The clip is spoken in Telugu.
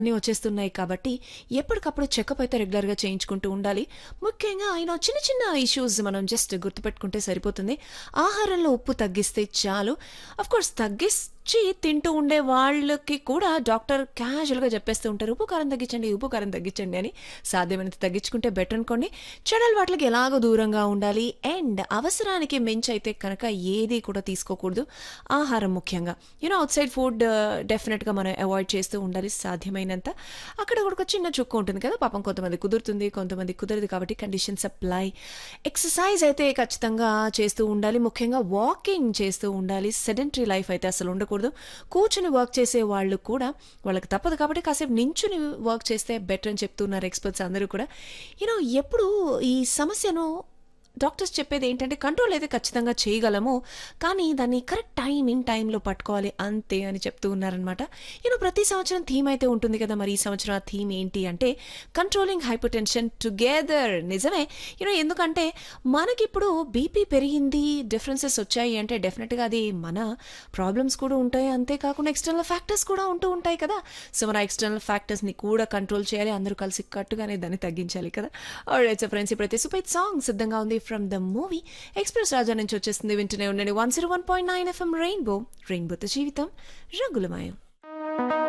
అన్నీ వచ్చేస్తున్నాయి కాబట్టి ఎప్పటికప్పుడు చెకప్ అయితే రెగ్యులర్గా చేయించుకుంటూ ఉండాలి ముఖ్యంగా ఆయన చిన్న చిన్న ఇష్యూస్ మనం జస్ట్ గుర్తుపెట్టుకుంటే సరిపోతుంది ఆహారంలో ఉప్పు తగ్గిస్తే చాలు కోర్స్ తగ్గిస్తే వచ్చి తింటూ ఉండే వాళ్ళకి కూడా డాక్టర్ క్యాజువల్గా చెప్పేస్తూ ఉంటారు ఉప్పు కారం తగ్గించండి ఉప్పు కారం తగ్గించండి అని సాధ్యమైనంత తగ్గించుకుంటే బెటర్ అనుకోండి చెడల్ వాటికి ఎలాగో దూరంగా ఉండాలి అండ్ అవసరానికి మించి అయితే కనుక ఏది కూడా తీసుకోకూడదు ఆహారం ముఖ్యంగా యూనో అవుట్ సైడ్ ఫుడ్ డెఫినెట్గా మనం అవాయిడ్ చేస్తూ ఉండాలి సాధ్యమైనంత అక్కడ కూడా ఒక చిన్న చుక్క ఉంటుంది కదా పాపం కొంతమంది కుదురుతుంది కొంతమంది కుదరదు కాబట్టి కండిషన్ సప్లై ఎక్సర్సైజ్ అయితే ఖచ్చితంగా చేస్తూ ఉండాలి ముఖ్యంగా వాకింగ్ చేస్తూ ఉండాలి సెడెంటరీ లైఫ్ అయితే అసలు ఉండకూడదు కూర్చుని వర్క్ చేసే వాళ్ళు కూడా వాళ్ళకి తప్పదు కాబట్టి కాసేపు నించుని వర్క్ చేస్తే బెటర్ అని చెప్తున్నారు ఎక్స్పర్ట్స్ అందరూ కూడా యూనో ఎప్పుడు ఈ సమస్యను డాక్టర్స్ చెప్పేది ఏంటంటే కంట్రోల్ అయితే ఖచ్చితంగా చేయగలము కానీ దాన్ని కరెక్ట్ టైం ఇన్ టైంలో పట్టుకోవాలి అంతే అని చెప్తూ ఉన్నారనమాట యూనో ప్రతి సంవత్సరం థీమ్ అయితే ఉంటుంది కదా మరి ఈ సంవత్సరం ఆ థీమ్ ఏంటి అంటే కంట్రోలింగ్ హైపర్ టెన్షన్ టుగెదర్ నిజమే యూనో ఎందుకంటే మనకిప్పుడు బీపీ పెరిగింది డిఫరెన్సెస్ వచ్చాయి అంటే డెఫినెట్గా అది మన ప్రాబ్లమ్స్ కూడా ఉంటాయి అంతేకాకుండా ఎక్స్టర్నల్ ఫ్యాక్టర్స్ కూడా ఉంటూ ఉంటాయి కదా సో మన ఎక్స్టర్నల్ ఫ్యాక్టర్స్ని కూడా కంట్రోల్ చేయాలి అందరూ కలిసి కట్టుగానే దాన్ని తగ్గించాలి కదా ఆల్రైట్ సో ఫ్రెండ్స్ ఇప్పుడైతే సూపర్ సాంగ్ సిద్ధంగా ఉంది from the movie Express Raja నుంచి వచ్చేస్తుంది వింటూనే ఉండండి one zero one point nine FM rainbow రెయిన్బోతో జీవితం రంగులమయం